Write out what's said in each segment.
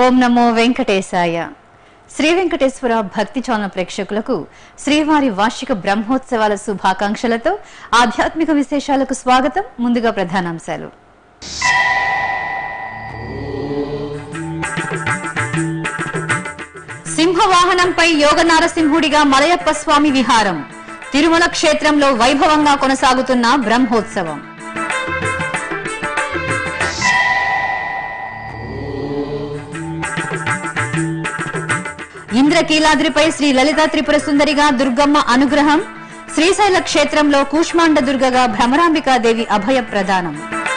ఓం నమో వెంకటేశాయ శ్రీ వెంకటేశ్వర భక్తి ఛానల్ ప్రేక్షకులకు శ్రీవారి వార్షిక బ్రహ్మోత్సవాల శుభాకాంక్షలతో ఆధ్యాత్మిక విశేషాలకు స్వాగతం ముందుగా ప్రధానాంశాలు సింహవాహనంపై యోగ నారసింహుడిగా మలయప్ప స్వామి విహారం తిరుమల క్షేత్రంలో వైభవంగా కొనసాగుతున్న బ్రహ్మోత్సవం ఇంద్రకీలాద్రిపై శ్రీ లలితా త్రిపుర సుందరిగా దుర్గమ్మ అనుగ్రహం శ్రీశైల క్షేత్రంలో కూష్మాండ దుర్గగా భ్రమరాంబికాదేవి అభయ ప్రదానం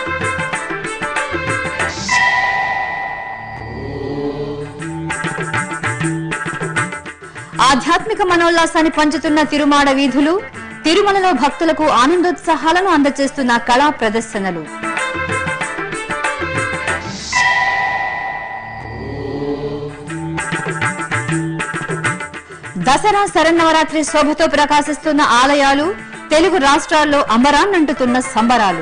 ఆధ్యాత్మిక మనోల్లాసాన్ని పంచుతున్న తిరుమాడ వీధులు తిరుమలలో భక్తులకు ఆనందోత్సాహాలను అందజేస్తున్న కళా ప్రదర్శనలు దసరా శరన్నవరాత్రి శోభతో ప్రకాశిస్తున్న ఆలయాలు తెలుగు రాష్ట్రాల్లో అమరాన్నంటుతున్న సంబరాలు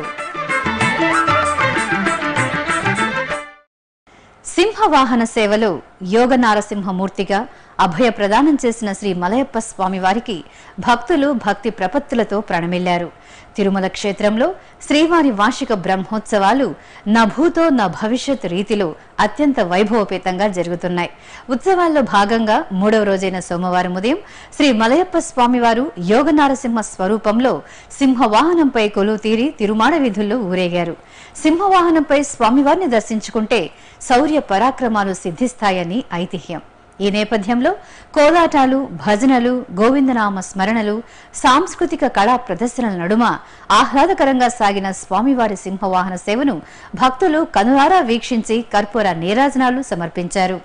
సింహవాహన సేవలో యోగ నారసింహమూర్తిగా అభయ ప్రదానం చేసిన శ్రీ మలయప్ప స్వామి వారికి భక్తులు భక్తి ప్రపత్తులతో ప్రణమిల్లారు తిరుమల క్షేత్రంలో శ్రీవారి వార్షిక బ్రహ్మోత్సవాలు నా భూతో నా భవిష్యత్ రీతిలో అత్యంత వైభవపేతంగా జరుగుతున్నాయి ఉత్సవాల్లో భాగంగా మూడవ రోజైన సోమవారం ఉదయం శ్రీ మలయప్ప స్వామివారు యోగ నారసింహ స్వరూపంలో సింహవాహనంపై కొలువు తీరి తిరుమాడ వీధుల్లో ఊరేగారు సింహవాహనంపై స్వామివారిని దర్శించుకుంటే శౌర్య పరాక్రమాలు సిద్ధిస్తాయని ఐతిహ్యం ఈ నేపథ్యంలో కోలాటాలు భజనలు గోవిందనామ స్మరణలు సాంస్కృతిక కళా ప్రదర్శనల నడుమ ఆహ్లాదకరంగా సాగిన స్వామివారి సింహవాహన సేవను భక్తులు కనులారా వీక్షించి కర్పూర నీరాజనాలు సమర్పించారు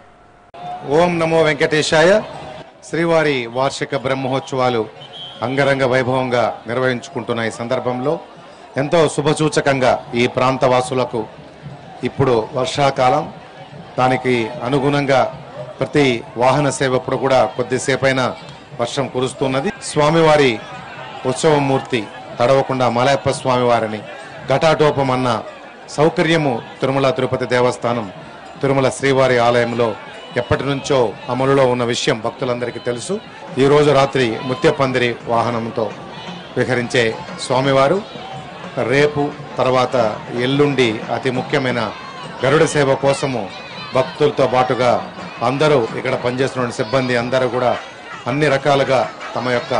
ఓం నమో వెంకటేశాయ శ్రీవారి వార్షిక బ్రహ్మోత్సవాలు అంగరంగ వైభవంగా నిర్వహించుకుంటున్న ఈ సందర్భంలో ఎంతో శుభసూచకంగా ఈ ప్రాంత వాసులకు ఇప్పుడు వర్షాకాలం దానికి అనుగుణంగా ప్రతి వాహన సేవప్పుడు కూడా కొద్దిసేపైనా వర్షం కురుస్తున్నది స్వామివారి ఉత్సవమూర్తి తడవకుండా మలయప్ప స్వామివారిని ఘటాటోపం అన్న సౌకర్యము తిరుమల తిరుపతి దేవస్థానం తిరుమల శ్రీవారి ఆలయంలో ఎప్పటి నుంచో అమలులో ఉన్న విషయం భక్తులందరికీ తెలుసు ఈ రోజు రాత్రి ముత్యపందిరి వాహనంతో విహరించే స్వామివారు రేపు తర్వాత ఎల్లుండి అతి ముఖ్యమైన గరుడ సేవ కోసము భక్తులతో పాటుగా అందరూ ఇక్కడ పనిచేస్తున్న సిబ్బంది అందరూ కూడా అన్ని రకాలుగా తమ యొక్క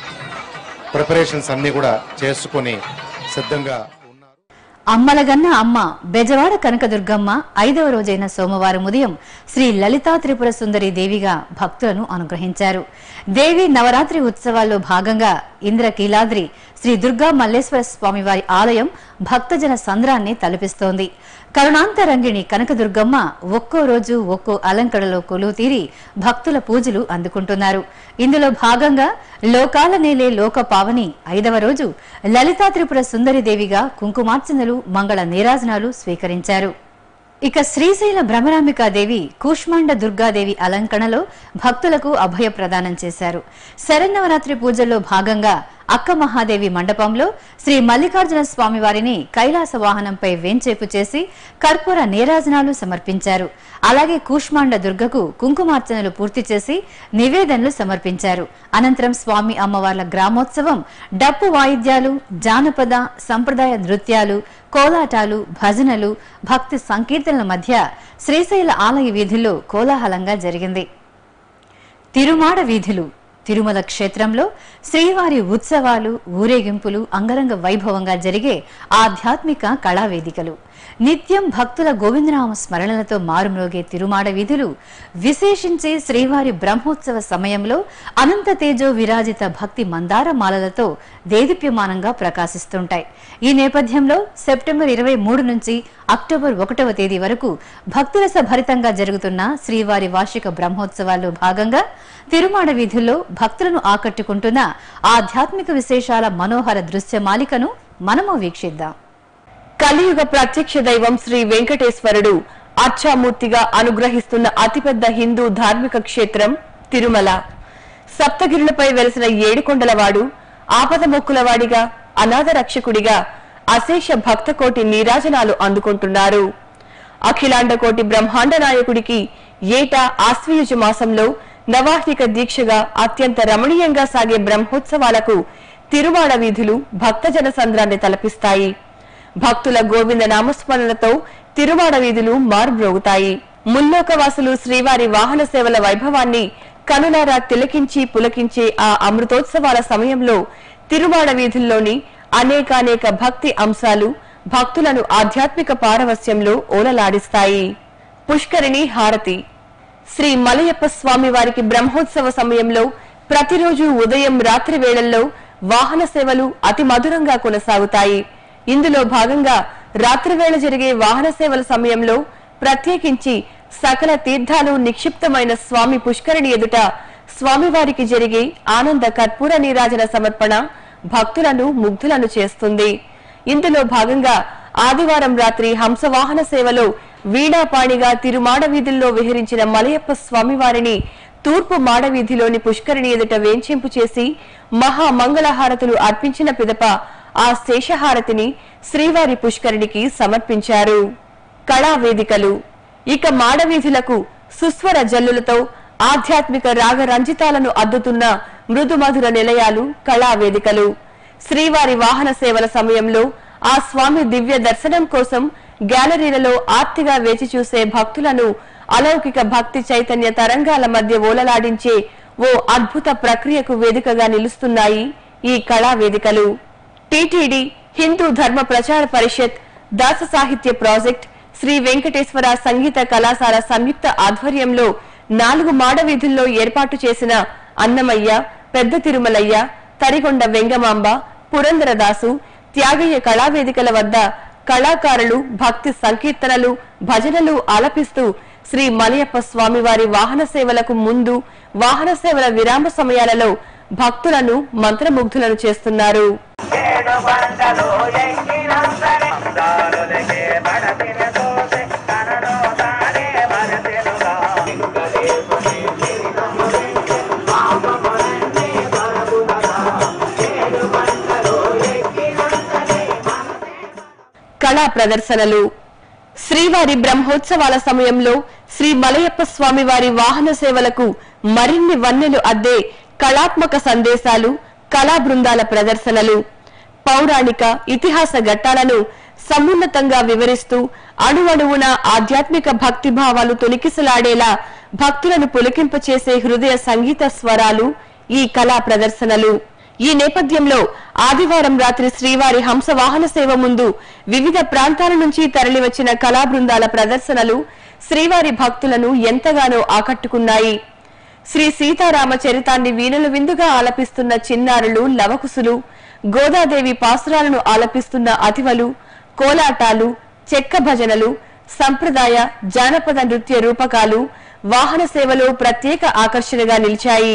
ప్రిపరేషన్స్ అన్ని కూడా చేసుకొని సిద్ధంగా ఉన్నారు అమ్మలగన్న అమ్మ బెజవాడ కనకదుర్గమ్మ ఐదవ రోజైన సోమవారం ఉదయం శ్రీ లలితా త్రిపుర సుందరి దేవిగా భక్తులను అనుగ్రహించారు దేవి నవరాత్రి ఉత్సవాల్లో భాగంగా ఇంద్రకీలాద్రి శ్రీ దుర్గా మల్లేశ్వర స్వామివారి ఆలయం భక్తజన సంద్రాన్ని తలపిస్తోంది కరుణాంతరంగిణి కనకదుర్గమ్మ ఒక్కో రోజు ఒక్కో అలంకరణలో కొలువు తీరి భక్తుల పూజలు అందుకుంటున్నారు ఇందులో భాగంగా లోకాల నేలే లోక పావని ఐదవ రోజు లలితా త్రిపుర సుందరి దేవిగా కుంకుమార్చనలు మంగళ నీరాజనాలు స్వీకరించారు ఇక శ్రీశైల భ్రమరాంబికాదేవి కూష్మాండ దుర్గాదేవి అలంకరణలో భక్తులకు అభయ ప్రదానం చేశారు శరన్నవరాత్రి పూజల్లో భాగంగా అక్క మహాదేవి మండపంలో శ్రీ మల్లికార్జున స్వామి వారిని కైలాస వాహనంపై వేంచేపు చేసి కర్పూర నీరాజనాలు సమర్పించారు అలాగే కూష్మాండ దుర్గకు కుంకుమార్చనలు పూర్తి చేసి నివేదనలు సమర్పించారు అనంతరం స్వామి అమ్మవార్ల గ్రామోత్సవం డప్పు వాయిద్యాలు జానపద సంప్రదాయ నృత్యాలు కోలాటాలు భజనలు భక్తి సంకీర్తనల మధ్య శ్రీశైల ఆలయ వీధుల్లో కోలాహలంగా జరిగింది తిరుమాడ వీధులు తిరుమల క్షేత్రంలో శ్రీవారి ఉత్సవాలు ఊరేగింపులు అంగరంగ వైభవంగా జరిగే ఆధ్యాత్మిక కళావేదికలు నిత్యం భక్తుల గోవిందనామ స్మరణలతో మారుమ్రోగే తిరుమాడ వీధులు విశేషించి శ్రీవారి బ్రహ్మోత్సవ సమయంలో అనంత తేజో విరాజిత భక్తి మందార మాలలతో దేదీప్యమానంగా ప్రకాశిస్తుంటాయి ఈ నేపథ్యంలో సెప్టెంబర్ ఇరవై మూడు నుంచి అక్టోబర్ ఒకటవ తేదీ వరకు భక్తుల భరితంగా జరుగుతున్న శ్రీవారి వార్షిక బ్రహ్మోత్సవాల్లో భాగంగా తిరుమాడ వీధుల్లో భక్తులను ఆకట్టుకుంటున్న ఆధ్యాత్మిక విశేషాల మనోహర దృశ్యమాలికను మనము వీక్షిద్దాం కలియుగ ప్రత్యక్ష దైవం శ్రీ వెంకటేశ్వరుడు అర్చామూర్తిగా అనుగ్రహిస్తున్న అతిపెద్ద హిందూ ధార్మిక క్షేత్రం తిరుమల సప్తగిరులపై వెలిసిన ఏడుకొండలవాడు ఆపద మొక్కులవాడిగా అనాథ రక్షకుడిగా అశేష భక్తకోటి నీరాజనాలు అందుకుంటున్నారు అఖిలాండ కోటి బ్రహ్మాండ నాయకుడికి ఏటా ఆశ్వయుజ మాసంలో నవాహ్నిక దీక్షగా అత్యంత రమణీయంగా సాగే బ్రహ్మోత్సవాలకు తిరువాడ వీధులు భక్తజన సంద్రాన్ని తలపిస్తాయి భక్తుల గోవింద నామస్మరణతో తిరువాడ వీధులు మారుమ్రోగుతాయి ముల్లోకవాసులు శ్రీవారి వాహన సేవల వైభవాన్ని కనులారా తిలకించి పులకించే ఆ అమృతోత్సవాల సమయంలో తిరువాడ వీధుల్లోని అనేకానేక భక్తి అంశాలు భక్తులను ఆధ్యాత్మిక పారవస్యంలో ఓలలాడిస్తాయి పుష్కరిణి హారతి శ్రీ మలయప్ప స్వామి వారికి బ్రహ్మోత్సవ సమయంలో ప్రతిరోజు ఉదయం రాత్రి వేళల్లో వాహన సేవలు అతి మధురంగా కొనసాగుతాయి ఇందులో భాగంగా రాత్రి వేళ జరిగే వాహన సేవల సమయంలో ప్రత్యేకించి సకల తీర్థాలు నిక్షిప్తమైన స్వామి పుష్కరిణి ఎదుట స్వామివారికి జరిగే ఆనంద కర్పూర నీరాజన సమర్పణ భక్తులను ముగ్ధులను చేస్తుంది ఇందులో భాగంగా ఆదివారం రాత్రి హంసవాహన సేవలో వీణాపాణిగా తిరుమాడ వీధుల్లో విహరించిన మలయప్ప స్వామివారిని తూర్పు మాడవీధిలోని పుష్కరిణి ఎదుట వేంచింపు చేసి మహా మంగళహారతులు అర్పించిన పిదప ఆ శేషహారతిని శ్రీవారి పుష్కరిణికి సమర్పించారు కళా వేదికలు ఇక మాడవీధులకు సుస్వర జల్లులతో ఆధ్యాత్మిక రాగరంజితాలను అద్దుతున్న మృదుమధుర నిలయాలు కళా వేదికలు శ్రీవారి వాహన సేవల సమయంలో ఆ స్వామి దివ్య దర్శనం కోసం గ్యాలరీలలో ఆర్తిగా వేచి చూసే భక్తులను అలౌకిక భక్తి చైతన్య తరంగాల మధ్య ఓలలాడించే ఓ అద్భుత ప్రక్రియకు వేదికగా నిలుస్తున్నాయి ఈ కళా వేదికలు టిటిడి హిందూ ధర్మ ప్రచార పరిషత్ దాస సాహిత్య ప్రాజెక్ట్ శ్రీ వెంకటేశ్వర సంగీత కళాశాల సంయుక్త ఆధ్వర్యంలో నాలుగు మాడ వీధుల్లో ఏర్పాటు చేసిన అన్నమయ్య పెద్ద తిరుమలయ్య తరిగొండ వెంగమాంబ పురందరదాసు త్యాగయ్య కళావేదికల వద్ద కళాకారులు భక్తి సంకీర్తనలు భజనలు ఆలపిస్తూ శ్రీ మలయప్ప స్వామివారి వాహన సేవలకు ముందు వాహన సేవల విరామ సమయాలలో భక్తులను మంత్రముగ్ధులను చేస్తున్నారు ఏడు పంటలు ఎక్కినంతనే దారులకే పడతిన తోసే తనలో తానే మరచెనుగా కళా ప్రదర్శనలు శ్రీవారి బ్రహ్మోత్సవాల సమయంలో శ్రీ మలయప్ప స్వామి వారి వాహన సేవలకు మరిన్ని వన్నెలు అద్దే కళాత్మక సందేశాలు కళా బృందాల ప్రదర్శనలు పౌరాణిక ఇతిహాస ఘట్టాలను సమున్నతంగా వివరిస్తూ అణువణువున ఆధ్యాత్మిక భక్తి భావాలు తొలికిసలాడేలా భక్తులను పులకింపచేసే హృదయ సంగీత స్వరాలు ఈ కళా ప్రదర్శనలు ఈ నేపథ్యంలో ఆదివారం రాత్రి శ్రీవారి హంస వాహన సేవ ముందు వివిధ ప్రాంతాల నుంచి తరలివచ్చిన కళా బృందాల ప్రదర్శనలు శ్రీవారి భక్తులను ఎంతగానో ఆకట్టుకున్నాయి శ్రీ సీతారామ చరితాన్ని వీణులు విందుగా ఆలపిస్తున్న చిన్నారులు లవకుసులు గోదాదేవి పాసురాలను ఆలపిస్తున్న అతివలు కోలాటాలు చెక్క భజనలు సంప్రదాయ జానపద నృత్య రూపకాలు వాహన సేవలో ప్రత్యేక ఆకర్షణగా నిలిచాయి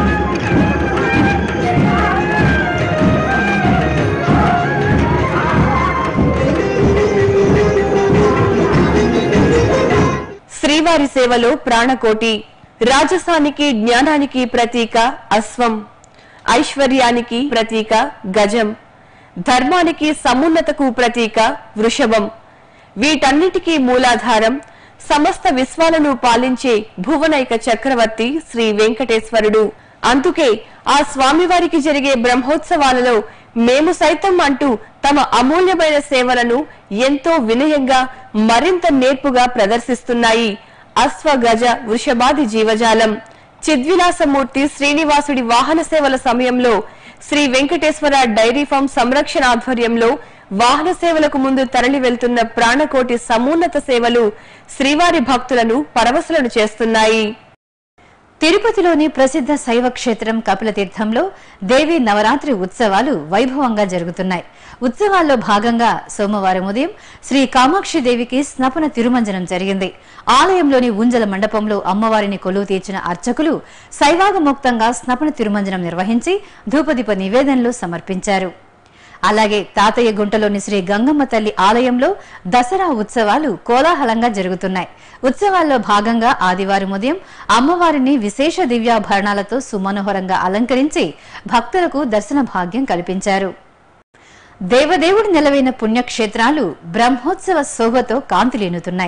శ్రీవారి సేవలో ప్రాణకోటి రాజసానికి జ్ఞానానికి ప్రతీక అశ్వం ఐశ్వర్యానికి ప్రతీక గజం ధర్మానికి సమున్నతకు ప్రతీక వృషభం వీటన్నిటికీ మూలాధారం సమస్త విశ్వాలను పాలించే భువనైక చక్రవర్తి శ్రీ వెంకటేశ్వరుడు అందుకే ఆ స్వామివారికి జరిగే బ్రహ్మోత్సవాలలో మేము సైతం అంటూ తమ అమూల్యమైన సేవలను ఎంతో వినయంగా మరింత నేర్పుగా ప్రదర్శిస్తున్నాయి అశ్వగజ వృషభాది జీవజాలం చిద్విలాసమూర్తి శ్రీనివాసుడి వాహన సేవల సమయంలో శ్రీ వెంకటేశ్వర డైరీ ఫార్మ్ సంరక్షణ ఆధ్వర్యంలో వాహన సేవలకు ముందు తరలి వెళ్తున్న ప్రాణకోటి సమున్నత సేవలు శ్రీవారి భక్తులను పరవశులను చేస్తున్నాయి తిరుపతిలోని ప్రసిద్ధ శైవ క్షేత్రం కపిలతీర్థంలో దేవి నవరాత్రి ఉత్సవాలు వైభవంగా జరుగుతున్నాయి ఉత్సవాల్లో భాగంగా సోమవారం ఉదయం శ్రీ కామాక్షి దేవికి స్నపన తిరుమంజనం జరిగింది ఆలయంలోని ఉంజల మండపంలో అమ్మవారిని కొలువు తీర్చిన అర్చకులు శైవాగముక్తంగా స్నపన తిరుమంజనం నిర్వహించి ధూపదీప నివేదనలు సమర్పించారు అలాగే తాతయ్య గుంటలోని శ్రీ గంగమ్మ తల్లి ఆలయంలో దసరా ఉత్సవాలు కోలాహలంగా జరుగుతున్నాయి ఉత్సవాల్లో భాగంగా ఆదివారం ఉదయం అమ్మవారిని విశేష దివ్యాభరణాలతో సుమనోహరంగా అలంకరించి భక్తులకు దర్శన భాగ్యం కల్పించారు దేవదేవుడు నెలవైన పుణ్యక్షేత్రాలు బ్రహ్మోత్సవ శోభతో కాంతిలీనుతున్నాయి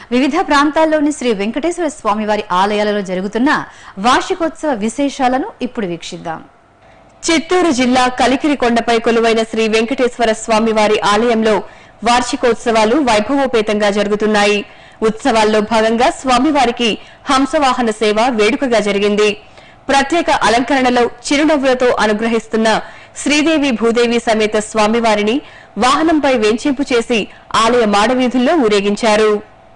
వివిధ ప్రాంతాల్లోని శ్రీ వెంకటేశ్వర స్వామివారి ఆలయాలలో జరుగుతున్న వార్షికోత్సవ విశేషాలను ఇప్పుడు వీక్షిద్దాం చిత్తూరు జిల్లా కలికిరి కొండపై కొలువైన శ్రీ వెంకటేశ్వర స్వామివారి ఆలయంలో వార్షికోత్సవాలు వైభవోపేతంగా జరుగుతున్నాయి ఉత్సవాల్లో భాగంగా స్వామివారికి హంసవాహన సేవ వేడుకగా జరిగింది ప్రత్యేక అలంకరణలో చిరునవ్వులతో అనుగ్రహిస్తున్న శ్రీదేవి భూదేవి సమేత స్వామివారిని వాహనంపై వేంచింపు చేసి ఆలయ మాడవీధుల్లో ఊరేగించారు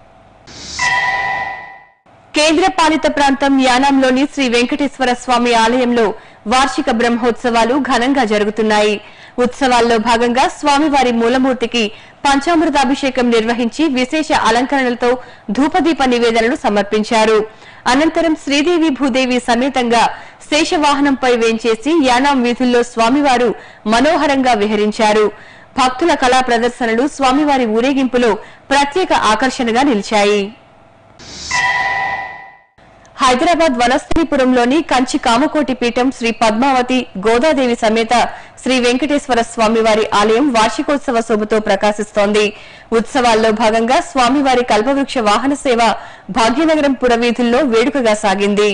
కేంద్ర పాలిత ప్రాంతం యానాంలోని శ్రీ వెంకటేశ్వర స్వామి ఆలయంలో వార్షిక బ్రహ్మోత్సవాలు ఘనంగా జరుగుతున్నాయి ఉత్సవాల్లో భాగంగా స్వామివారి మూలమూర్తికి పంచామృతాభిషేకం నిర్వహించి విశేష అలంకరణలతో ధూపదీప నివేదనలు సమర్పించారు అనంతరం శ్రీదేవి భూదేవి సమేతంగా శేషవాహనంపై వేంచేసి యానాం వీధుల్లో స్వామివారు మనోహరంగా విహరించారు భక్తుల కళా ప్రదర్శనలు స్వామివారి ఊరేగింపులో ప్రత్యేక ఆకర్షణగా నిలిచాయి హైదరాబాద్ వనస్థలిపురంలోని కంచి కామకోటి పీఠం శ్రీ పద్మావతి గోదాదేవి సమేత శ్రీ వెంకటేశ్వర స్వామివారి ఆలయం వార్షికోత్సవ శోభతో ప్రకాశిస్తోంది ఉత్సవాల్లో భాగంగా స్వామివారి కల్పవృక్ష వాహన సేవ భాగ్యనగరం పురవీధుల్లో వేడుకగా సాగింది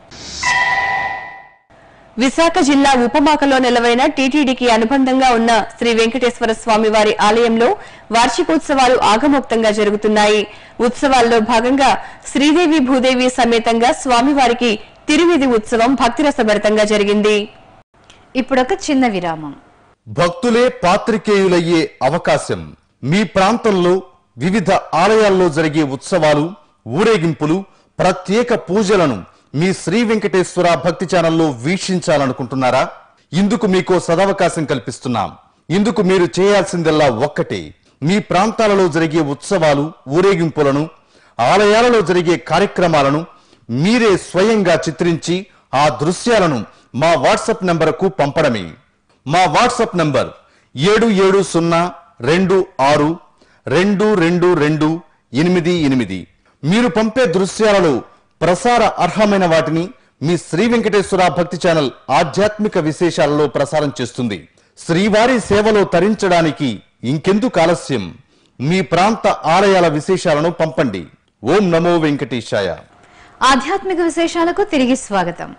విశాఖ జిల్లా ఉపమాకలో నెలవైన టీటీడీకి అనుబంధంగా ఉన్న శ్రీ వెంకటేశ్వర స్వామి వారి ఆలయంలో వార్షికోత్సవాలు ఆగమోక్తంగా జరుగుతున్నాయి ఉత్సవాల్లో భాగంగా శ్రీదేవి భూదేవి సమేతంగా స్వామివారికి తిరువిధి ఉత్సవం భక్తిరసభరితంగా జరిగింది ఇప్పుడొక చిన్న విరామం భక్తులే పాత్రికేయులయ్యే అవకాశం మీ ప్రాంతంలో వివిధ ఆలయాల్లో జరిగే ఉత్సవాలు ఊరేగింపులు ప్రత్యేక పూజలను మీ శ్రీ వెంకటేశ్వర భక్తి ఛానల్లో వీక్షించాలనుకుంటున్నారా ఇందుకు మీకో సదవకాశం కల్పిస్తున్నాం ఇందుకు మీరు చేయాల్సిందల్లా ఒక్కటే మీ ప్రాంతాలలో జరిగే ఉత్సవాలు ఊరేగింపులను ఆలయాలలో జరిగే కార్యక్రమాలను మీరే స్వయంగా చిత్రించి ఆ దృశ్యాలను మా వాట్సాప్ నంబరుకు పంపడమే మా వాట్సాప్ నంబర్ ఏడు ఏడు సున్నా రెండు ఆరు రెండు రెండు రెండు ఎనిమిది ఎనిమిది మీరు పంపే దృశ్యాలలో ప్రసార అర్హమైన వాటిని మీ శ్రీ వెంకటేశ్వర భక్తి ఛానల్ ఆధ్యాత్మిక విశేషాలలో ప్రసారం చేస్తుంది శ్రీవారి సేవలో తరించడానికి ఇంకెందుకు ఆలస్యం మీ ప్రాంత ఆలయాల విశేషాలను పంపండి ఓం నమో వెంకటేశాయ ఆధ్యాత్మిక విశేషాలకు తిరిగి స్వాగతం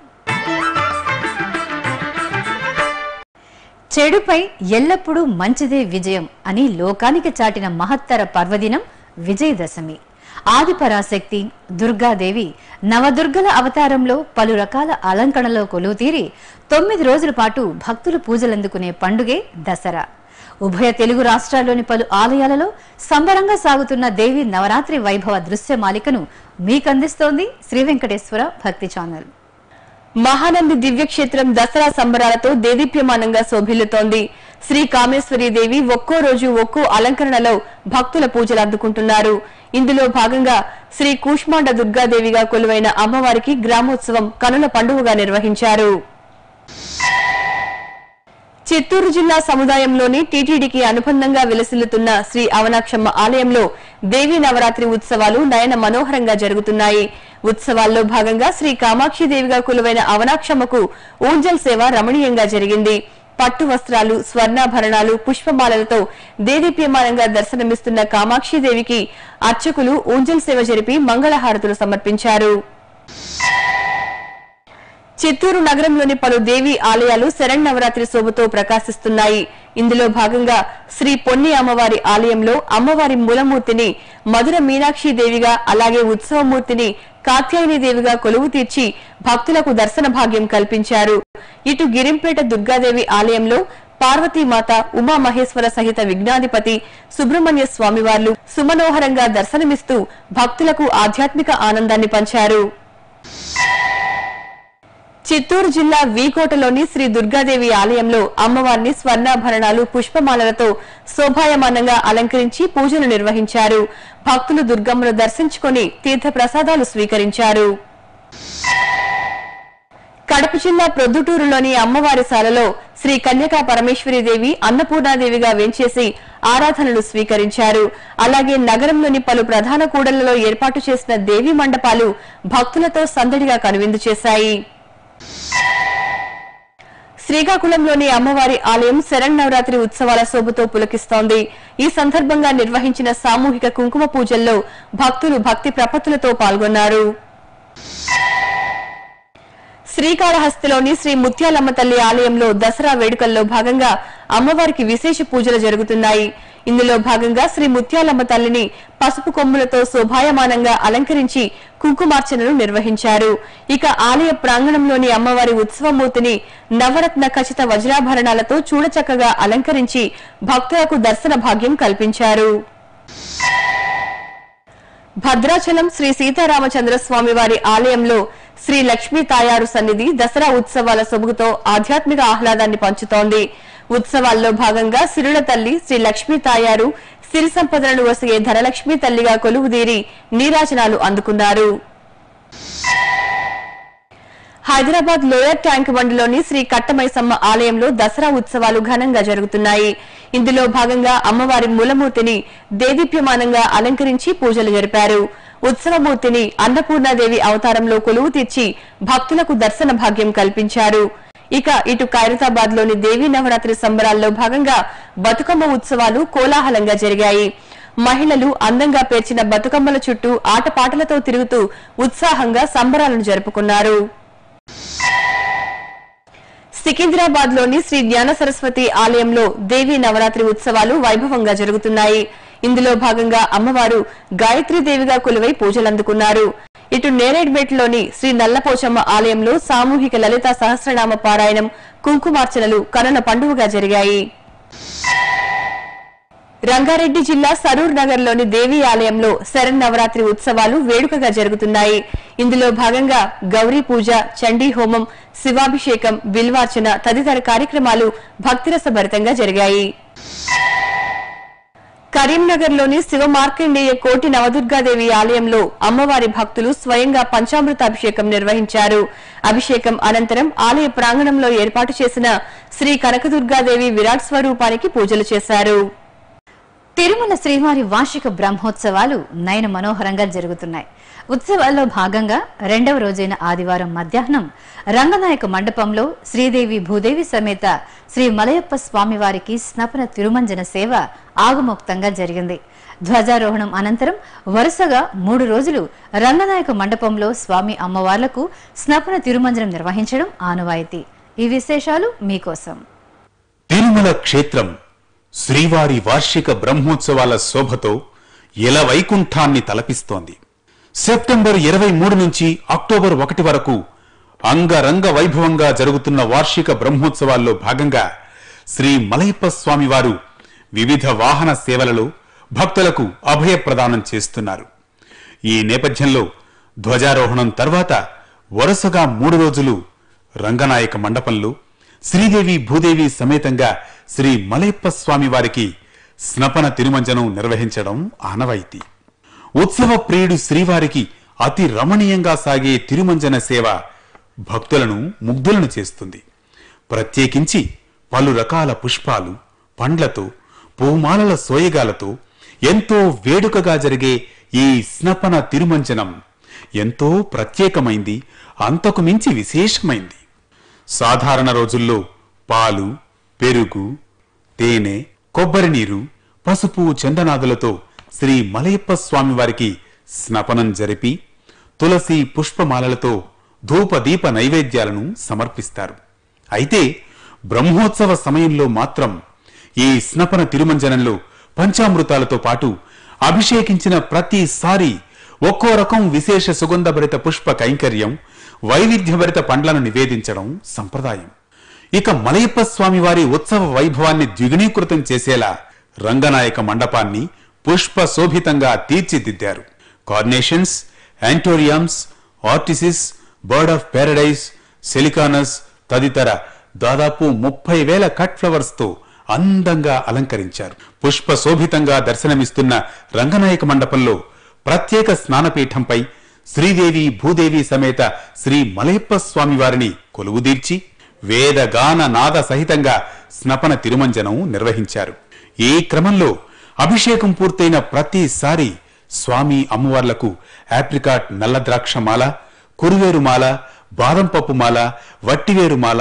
చెడుపై ఎల్లప్పుడూ మంచిదే విజయం అని లోకానికి చాటిన మహత్తర పర్వదినం విజయదశమి ఆదిపరాశక్తి దుర్గాదేవి నవదుర్గల అవతారంలో పలు రకాల అలంకరణలో కొలువుతీరి తొమ్మిది రోజుల పాటు భక్తులు పూజలందుకునే పండుగే దసరా ఉభయ తెలుగు రాష్ట్రాల్లోని పలు ఆలయాలలో సంబరంగా సాగుతున్న దేవి నవరాత్రి వైభవ దృశ్యమాలికను మీకందిస్తోంది శ్రీ వెంకటేశ్వర భక్తి ఛానల్ మహానంది దివ్యక్షేత్రం దసరా సంబరాలతో దేదీప్యమానంగా శోభిల్లుతోంది శ్రీ కామేశ్వరి దేవి ఒక్కో రోజు ఒక్కో అలంకరణలో భక్తుల పూజలు అందుకుంటున్నారు ఇందులో భాగంగా శ్రీ కూష్మాండ దుర్గాదేవిగా కొలువైన అమ్మవారికి గ్రామోత్సవం కనుల పండుగగా నిర్వహించారు చిత్తూరు జిల్లా సముదాయంలోని టీటీడీకి అనుబంధంగా విలసిల్లుతున్న శ్రీ అవనాక్షమ్మ ఆలయంలో దేవీ నవరాత్రి ఉత్సవాలు నయన మనోహరంగా జరుగుతున్నాయి ఉత్సవాల్లో భాగంగా శ్రీ కామాక్షిదేవిగా కొలువైన అవనాక్షమ్మకు ఊంజల్ సేవ రమణీయంగా జరిగింది పట్టు వస్త్రాలు స్వర్ణాభరణాలు పుష్పమాలలతో దేదీప్యమానంగా దర్శనమిస్తున్న కామాక్షిదేవికి అర్చకులు ఊంజల్ సేవ జరిపి మంగళహారతులు సమర్పించారు చిత్తూరు నగరంలోని పలు దేవి ఆలయాలు శరణ్ శోభతో ప్రకాశిస్తున్నాయి ఇందులో భాగంగా శ్రీ పొన్ని అమ్మవారి ఆలయంలో అమ్మవారి మూలమూర్తిని మధుర మీనాక్షి దేవిగా అలాగే ఉత్సవమూర్తిని కాత్యాయని దేవిగా కొలువు తీర్చి భక్తులకు దర్శన భాగ్యం కల్పించారు ఇటు గిరింపేట దుర్గాదేవి ఆలయంలో పార్వతీమాత ఉమామహేశ్వర సహిత విఘ్నాధిపతి సుబ్రహ్మణ్య స్వామివార్లు సుమనోహరంగా దర్శనమిస్తూ భక్తులకు ఆధ్యాత్మిక ఆనందాన్ని పంచారు చిత్తూరు జిల్లా వీకోటలోని శ్రీ దుర్గాదేవి ఆలయంలో అమ్మవారిని స్వర్ణాభరణాలు పుష్పమాలలతో శోభాయమానంగా అలంకరించి పూజలు నిర్వహించారు భక్తులు దుర్గమ్మను దర్శించుకొని తీర్థ ప్రసాదాలు స్వీకరించారు కడప జిల్లా ప్రొద్దుటూరులోని అమ్మవారి శాలలో శ్రీ కన్యకా పరమేశ్వరీదేవి అన్నపూర్ణాదేవిగా వేంచేసి ఆరాధనలు స్వీకరించారు అలాగే నగరంలోని పలు ప్రధాన కూడళ్లలో ఏర్పాటు చేసిన దేవీ మండపాలు భక్తులతో సందడిగా కనువిందు చేశాయి శ్రీకాకుళంలోని అమ్మవారి ఆలయం శరణ్ ఉత్సవాల శోభతో పులకిస్తోంది ఈ సందర్భంగా నిర్వహించిన సామూహిక కుంకుమ పూజల్లో భక్తులు భక్తి ప్రపత్తులతో పాల్గొన్నారు శ్రీకాళహస్తిలోని శ్రీ ముత్యాలమ్మ తల్లి ఆలయంలో దసరా వేడుకల్లో భాగంగా అమ్మవారికి విశేష పూజలు జరుగుతున్నాయి ఇందులో భాగంగా శ్రీ ముత్యాలమ్మ తల్లిని పసుపు కొమ్ములతో శోభాయమానంగా అలంకరించి కుంకుమార్చనలు నిర్వహించారు ఇక ఆలయ ప్రాంగణంలోని అమ్మవారి ఉత్సవమూర్తిని నవరత్న ఖచ్చిత వజ్రాభరణాలతో చూడచక్కగా అలంకరించి భక్తులకు దర్శన భాగ్యం కల్పించారు భద్రాచలం శ్రీ సీతారామచంద్ర స్వామి వారి ఆలయంలో శ్రీ లక్ష్మీ తాయారు సన్నిధి దసరా ఉత్సవాల సొబుగుతో ఆధ్యాత్మిక ఆహ్లాదాన్ని పంచుతోంది ఉత్సవాల్లో భాగంగా సిరుల తల్లి శ్రీ లక్ష్మీ తాయారు సిరి సంపదలను వసిగే ధనలక్ష్మీ తల్లిగా కొలువుదీరి నీరాజనాలు అందుకున్నారు హైదరాబాద్ లోయర్ ట్యాంక్ బండిలోని శ్రీ కట్టమైసమ్మ ఆలయంలో దసరా ఉత్సవాలు ఘనంగా జరుగుతున్నాయి ఇందులో భాగంగా అమ్మవారి మూలమూర్తిని దేదీప్యమానంగా అలంకరించి పూజలు జరిపారు ఉత్సవమూర్తిని అన్నపూర్ణాదేవి అవతారంలో కొలువు తీర్చి భక్తులకు దర్శన భాగ్యం కల్పించారు ఇక ఇటు ఖైరతాబాద్ లోని దేవీ నవరాత్రి సంబరాల్లో భాగంగా బతుకమ్మ ఉత్సవాలు కోలాహలంగా జరిగాయి మహిళలు అందంగా పేర్చిన బతుకమ్మల చుట్టూ ఆటపాటలతో తిరుగుతూ ఉత్సాహంగా సంబరాలను జరుపుకున్నారు సికింద్రాబాద్ లోని శ్రీ జ్ఞాన సరస్వతి ఆలయంలో దేవీ నవరాత్రి ఉత్సవాలు వైభవంగా జరుగుతున్నాయి ఇందులో భాగంగా అమ్మవారు గాయత్రీదేవిగా కొలువై పూజలందుకున్నారు ఇటు నేరేడ్మెట్లోని శ్రీ నల్లపోచమ్మ ఆలయంలో సామూహిక లలిత సహస్రనామ పారాయణం కుంకుమార్చనలు కనుల పండుగగా జరిగాయి రంగారెడ్డి జిల్లా సరూర్ నగర్ లోని దేవి ఆలయంలో శరణ్ నవరాత్రి ఉత్సవాలు వేడుకగా జరుగుతున్నాయి ఇందులో భాగంగా గౌరీ పూజ చండీ హోమం శివాభిషేకం బిల్వార్చన తదితర కార్యక్రమాలు భక్తిరసభరితంగా జరిగాయి కరీంనగర్ లోని శివ మార్కండేయ కోటి నవదుర్గాదేవి ఆలయంలో అమ్మవారి భక్తులు స్వయంగా పంచామృతాభిషేకం నిర్వహించారు అభిషేకం అనంతరం ఆలయ ప్రాంగణంలో ఏర్పాటు చేసిన శ్రీ కనకదుర్గాదేవి విరాట్ స్వరూపానికి పూజలు చేశారు తిరుమల శ్రీవారి వార్షిక బ్రహ్మోత్సవాలు నయన మనోహరంగా జరుగుతున్నాయి ఉత్సవాల్లో భాగంగా రెండవ రోజైన ఆదివారం మధ్యాహ్నం రంగనాయక మండపంలో శ్రీదేవి భూదేవి సమేత శ్రీ మలయప్ప స్వామివారికి స్నపన తిరుమంజన సేవ ఆగమోక్తంగా జరిగింది ధ్వజారోహణం అనంతరం వరుసగా మూడు రోజులు రంగనాయక మండపంలో స్వామి అమ్మవార్లకు స్నపన తిరుమంజనం నిర్వహించడం ఆనవాయితీ ఈ విశేషాలు మీకోసం తిరుమల క్షేత్రం శ్రీవారి వార్షిక బ్రహ్మోత్సవాల శోభతో ఇల వైకుంఠాన్ని తలపిస్తోంది సెప్టెంబర్ ఇరవై మూడు నుంచి అక్టోబర్ ఒకటి వరకు అంగరంగ వైభవంగా జరుగుతున్న వార్షిక బ్రహ్మోత్సవాల్లో భాగంగా శ్రీ మలయప్ప స్వామి వారు వివిధ వాహన సేవలలో భక్తులకు అభయ ప్రదానం చేస్తున్నారు ఈ నేపథ్యంలో ధ్వజారోహణం తర్వాత వరుసగా మూడు రోజులు రంగనాయక మండపంలో శ్రీదేవి భూదేవి సమేతంగా శ్రీ మలయప్ప స్వామి వారికి స్నపన తిరుమంజనం నిర్వహించడం ఆనవాయితీ ఉత్సవ ప్రియుడు శ్రీవారికి అతి రమణీయంగా సాగే తిరుమంజన సేవ భక్తులను ముగ్ధులను చేస్తుంది ప్రత్యేకించి పలు రకాల పుష్పాలు పండ్లతో పూమాలల సోయగాలతో ఎంతో వేడుకగా జరిగే ఈ స్నపన తిరుమంజనం ఎంతో ప్రత్యేకమైంది అంతకు మించి విశేషమైంది సాధారణ రోజుల్లో పాలు పెరుగు తేనె కొబ్బరి నీరు పసుపు చందనాదులతో శ్రీ మలయప్ప స్వామి వారికి స్నపనం జరిపి తులసి పుష్పమాలలతో ధూప దీప నైవేద్యాలను సమర్పిస్తారు అయితే బ్రహ్మోత్సవ సమయంలో మాత్రం ఈ స్నపన తిరుమంజనంలో పంచామృతాలతో పాటు అభిషేకించిన ప్రతిసారి ఒక్కో రకం విశేష సుగంధభరిత పుష్ప కైంకర్యం వైవిధ్యభరిత పండ్లను నివేదించడం సంప్రదాయం ఇక మలయప్ప స్వామి వారి ఉత్సవ వైభవాన్ని ద్విగుణీకృతం చేసేలా రంగనాయక మండపాన్ని పుష్ప శోభితంగా తీర్చిదిద్దారు కార్నేషన్స్ యాంటోరియంస్ ఆర్టిసిస్ బర్డ్ ఆఫ్ పారడైజ్ సెలికానస్ తదితర దాదాపు ముప్పై వేల కట్ ఫ్లవర్స్ తో అందంగా అలంకరించారు పుష్ప శోభితంగా దర్శనమిస్తున్న రంగనాయక మండపంలో ప్రత్యేక స్నానపీఠంపై శ్రీదేవి భూదేవి సమేత శ్రీ మలయప్ప స్వామి వారిని కొలువుదీర్చి వేద గాన నాద సహితంగా స్నపన తిరుమంజనం నిర్వహించారు ఈ క్రమంలో అభిషేకం పూర్తయిన ప్రతిసారి స్వామి అమ్మవార్లకు ఆప్రికాట్ నల్ల ద్రాక్ష మాల కురువేరు మాల బాదం పప్పు మాల వట్టివేరు మాల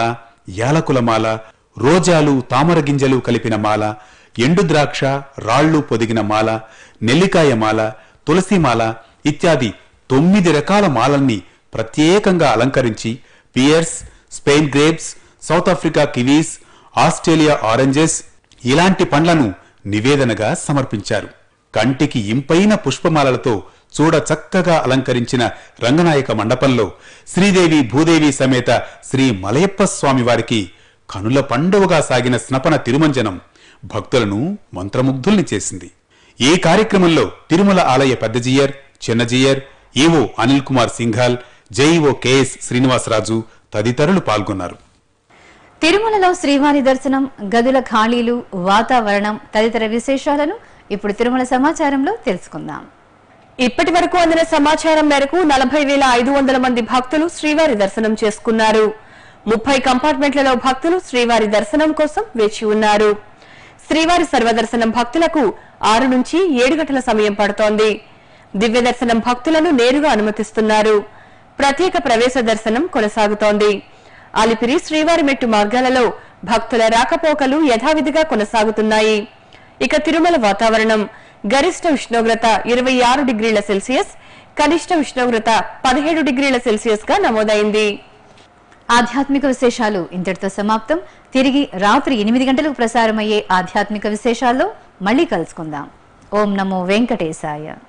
యాలకుల మాల రోజాలు తామర గింజలు కలిపిన మాల ఎండు ద్రాక్ష రాళ్ళు పొదిగిన మాల నెల్లికాయ మాల తులసి మాల ఇత్యాది తొమ్మిది రకాల మాలల్ని ప్రత్యేకంగా అలంకరించి pears Spain grapes south Africa kiwis Australia oranges ఇలాంటి పండ్లను నివేదనగా సమర్పించారు కంటికి ఇంపైన పుష్పమాలలతో చూడ చక్కగా అలంకరించిన రంగనాయక మండపంలో శ్రీదేవి భూదేవి సమేత శ్రీ మలయప్ప స్వామి వారికి కనుల పండువగా సాగిన స్నపన తిరుమంజనం భక్తులను మంత్రముగ్ధుల్ని చేసింది ఈ కార్యక్రమంలో తిరుమల ఆలయ Peddajeeyar Chinnajeeyar EO Anil Kumar Singhal JEO K S Srinivasaraju తదితరులు పాల్గొన్నారు తిరుమలలో శ్రీవారి దర్శనం గదుల ఖాళీలు వాతావరణం తదితర విశేషాలను ఇప్పుడు తిరుమల సమాచారంలో తెలుసుకుందాం ఇప్పటి వరకు అందిన సమాచారం మేరకు నలభై వేల ఐదు వందల మంది భక్తులు శ్రీవారి దర్శనం చేసుకున్నారు ముప్పై కంపార్ట్మెంట్లలో భక్తులు శ్రీవారి దర్శనం కోసం వేచి ఉన్నారు శ్రీవారి సర్వదర్శనం భక్తులకు ఆరు నుంచి ఏడు గంటల సమయం పడుతోంది దివ్య దర్శనం భక్తులను నేరుగా అనుమతిస్తున్నారు ప్రత్యేక ప్రవేశ దర్శనం కొనసాగుతోంది అలిపిరి శ్రీవారి మెట్టు మార్గాలలో భక్తుల రాకపోకలు యథావిధిగా కొనసాగుతున్నాయి ఇక తిరుమల వాతావరణం గరిష్ట ఉష్ణోగ్రత ఇరవై ఆరు డిగ్రీల సెల్సియస్ కనిష్ట ఉష్ణోగ్రత పదిహేడు డిగ్రీల సెల్సియస్ గా నమోదైంది ఆధ్యాత్మిక విశేషాలు ఇంతటితో సమాప్తం తిరిగి రాత్రి ఎనిమిది గంటలకు ప్రసారమయ్యే ఆధ్యాత్మిక విశేషాల్లో మళ్ళీ కలుసుకుందాం ఓం నమో వెంకటేశాయ